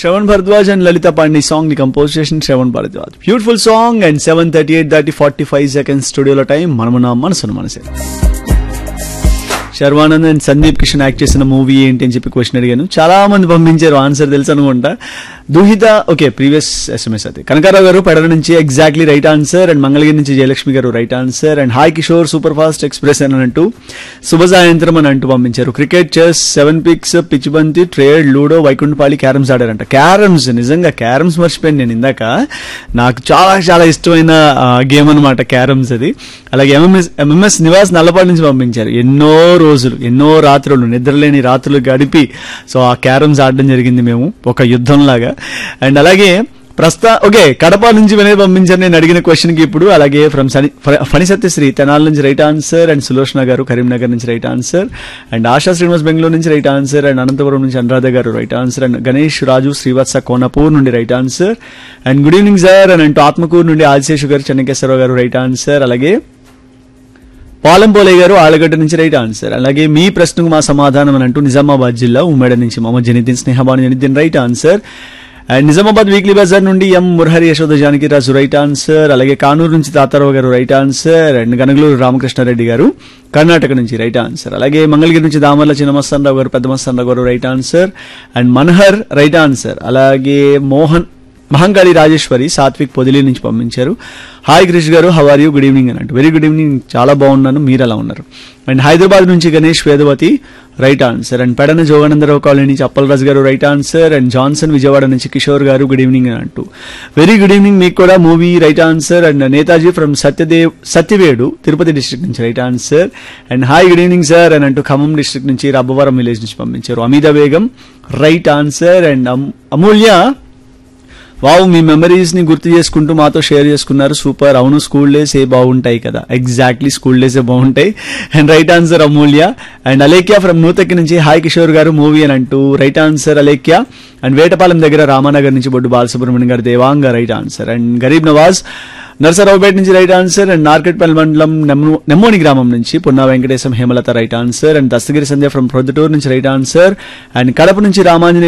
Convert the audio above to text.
Shravan Bharadwaj and Lalitha Pandi song ని compose చేసిన Shravan Bharadwaj beautiful song and seven thirty eight thirty forty five seconds స్టూడియోలో time మనమున్న మనసును మనసే శర్వానంద్ అండ్ సందీప్ కిషన్ యాక్ట్ చేసిన మూవీ ఏంటి అని చెప్పి క్వశ్చన్ అడిగాను చాలా మంది పంపించారు ఆన్సర్ తెలుసు అనుకుంటా దుహిత ఓకే ప్రీవియస్ ఎస్ఎంఎస్ అది కనకారావు గారు పెడల నుంచి exactly right answer and Mangalagiri నుంచి Jayalakshmi garu right answer and hi Kishore super fast express అని అంటూ శుభ సాయంత్రం అని అంటూ పంపించారు cricket chess seven picks pitch బంతి ట్రేడ్ లూడో వైకుంఠపాళి క్యారమ్స్ ఆడారంట క్యారమ్స్ నిజంగా క్యారమ్స్ మర్చిపోయాను నేను ఇందాక నాకు చాలా చాలా ఇష్టమైన గేమ్ అనమాట క్యారమ్స్ అది అలాగే ఎంఎంఎస్ ఎంఎంఎస్ నివాస్ నల్లపాటి నుంచి పంపించారు ఎన్నో రోజులు ఎన్నో రాత్రులు నిద్రలేని రాత్రులు గడిపి సో ఆ క్యారమ్స్ ఆడడం జరిగింది మేము ఒక యుద్ధంలాగా అండ్ అలాగే ప్రస్తుత ఓకే కడప నుంచి వినయ్ పంపించారు నేను అడిగిన క్వశ్చన్ కి ఇప్పుడు అలాగే ఫ్రమ్ సని ఫ- ఫణి సత్యశ్రీ తెనాల నుంచి right answer and Sulochana garu Karimnagar నుంచి right answer and Asha Srinivas Bengaluru నుంచి రైట్ ఆన్సర్ అండ్ అనంతపురం నుంచి Anuradha garu right answer and Ganesh Raju Srivatsa Konapur నుండి right answer and good evening sir అని అంటూ ఆత్మకూరు నుండి ఆదిశేషు గారు చెన్నకేశ్వరరావు గారు రైట్ ఆన్సర్ అలాగే పాలంపోలే గారు ఆలగడ్డ నుంచి రైట్ ఆన్సర్ అలాగే మీ ప్రశ్నకు మా సమాధానం అని అంటూ నిజామాబాద్ జిల్లా ఉమ్మడి నుంచి Mohammed Janiddin Snehabanu Janiddin right answer and Nizamabad weekly Bazar నుండి M Murahari Yashoda Janaki Raju right answer అలాగే కానూరు నుంచి Tatarao garu right answer and Ganagaluru Ramakrishnareddy garu Karnataka నుంచి రైట్ ఆన్సర్ అలాగే మంగళగిరి నుంచి దామర్ల చిన్నమస్తానరావు గారు పెద్ద Mastanarao garu right answer and Manahar right answer అలాగే మోహన్ మహంకాళి రాజేశ్వరి సాత్విక్ పొదిలి నుంచి పంపించారు hi Krish garu how are you good evening అన్నట్టు వెరీ గుడ్ ఈవినింగ్ చాలా బాగున్నాను మీరు ఎలా ఉన్నారు అండ్ హైదరాబాద్ నుంచి Ganesh Vedavathi right answer and Pedana Joganandarao colony నుంచి Appalaraju garu right answer and Johnson Vijayawada నుంచి కిషోర్ గారు గుడ్ ఈవినింగ్ అని అంటూ వెరీ గుడ్ ఈవినింగ్ మీకు కూడా movie right answer and Netaji from Satyadev Satyavedu Tirupati district నుంచి right answer and hi good evening sir అని అంటూ ఖమ్మం డిస్ట్రిక్ట్ నుంచి రబ్బవరం విలేజ్ నుంచి పంపించారు Amita Begum right answer and Amulya wow మీ మెమరీస్ ని గుర్తు చేసుకుంటూ మాతో షేర్ చేసుకున్నారు సూపర్ అవును స్కూల్ డేస్ ఏ బాగుంటాయి కదా ఎగ్జాక్ట్లీ స్కూల్ డేస్ ఏ బాగుంటాయి and right answer Amulya and Alekhya from Nutaki నుంచి హాయ్ కిషోర్ గారు మూవీ అని అంటూ right answer Alekhya and Vetapalem దగ్గర రామానగర్ నుంచి Boddu Balasubrahmanyam garu Devanga right answer and Garib Nawaz Narasaraopet నుంచి రైట్ ఆన్సర్ అండ్ నార్కెట్పల్లి మండలం నెమ్ము- నెమ్మోని గ్రామం నుంచి Punna Venkatesham Hemalatha right answer and Dastagiri Sandhya from Proddatur నుంచి రైట్ ఆన్సర్ అండ్ కడప నుంచి రామాంజనేయ